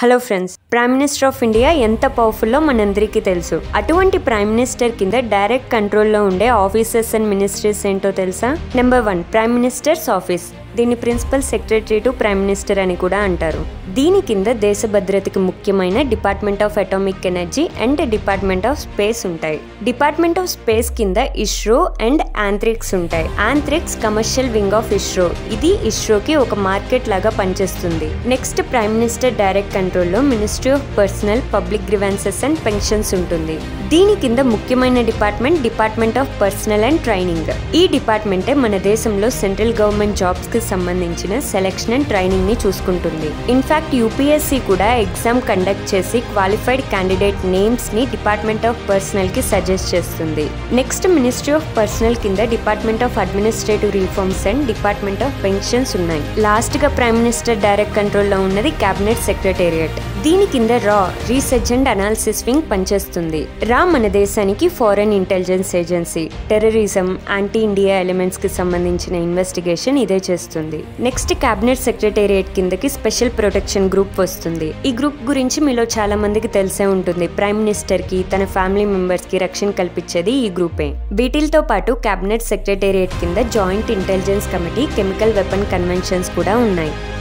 hello friends prime minister of India ఎంత పవర్ఫుల్లో మనందరికీ తెలుసు అటువంటి ప్రైమ్ మినిస్టర్ కింద డైరెక్ట్ కంట్రోల్లో ఉండే ఆఫీసర్స్ అండ్ మినిస్ట్రీస్ ఏంటో తెలుసా number one prime minister's office దీన్ని principal secretary to prime minister అని కూడా అంటారు దీని కింద దేశ భద్రతకి ముఖ్యమైన department of atomic energy and department of space ఉంటాయి డిపార్ట్మెంట్ ఆఫ్ స్పేస్ కింద ఇస్రో అండ్ ఆంథ్రిక్స్ ఉంటాయి Antrix commercial wing of ISRO ఇది ఇస్రోకి ఒక మార్కెట్ లాగా పనిచేస్తుంది నెక్స్ట్ ప్రైమ్ మినిస్టర్ డైరెక్ట్ కంట్రోల్లో ministry of personnel public grievances and pensions ఉంటుంది దీని కింద ముఖ్యమైన department department of personal and training ఈ డిపార్ట్మెంటే మన దేశంలో సెంట్రల్ గవర్నమెంట్ జాబ్స్ కి సంబంధించిన సెలక్షన్ అండ్ ట్రైనింగ్ ని చూసుకుంటుంది ఇన్ఫాక్ట్ యూపీఎస్సీ కూడా ఎగ్జామ్ కండక్ట్ చేసి క్వాలిఫైడ్ క్యాండిడేట్ నేమ్స్ ని డిపార్ట్మెంట్ ఆఫ్ పర్సనల్ కి సజెస్ట్ చేస్తుంది నెక్స్ట్ మినిస్ట్రీ ఆఫ్ పర్సనల్ కింద department of administrative reforms and department of pensions ఉన్నాయి లాస్ట్ గా ప్రైమ్ మినిస్టర్ డైరెక్ట్ కంట్రోల్లో ఉన్నది కేబినెట్ సెక్రటేరియట్ దీని కింద రా రీసెర్చ్ అండ్ అనాలిసిస్ వింగ్ పనిచేస్తుంది రా మన దేశానికి foreign intelligence agency terrorism anti India elements కి సంబంధించిన ఇన్వెస్టిగేషన్ ఇదే చేస్తుంది నెక్స్ట్ కేబినెట్ సెక్రటేరియట్ కిందకి స్పెషల్ ప్రొటెక్షన్ గ్రూప్ వస్తుంది ఈ గ్రూప్ గురించి మీలో చాలా మందికి తెలిసే ఉంటుంది ప్రైమ్ మినిస్టర్ కి తన ఫ్యామిలీ మెంబర్స్ కి రక్షణ కల్పించేది ఈ గ్రూపే వీటితో పాటు కేబినెట్ సెక్రటేరియట్ కింద joint intelligence committee chemical weapon conventions కూడా ఉన్నాయి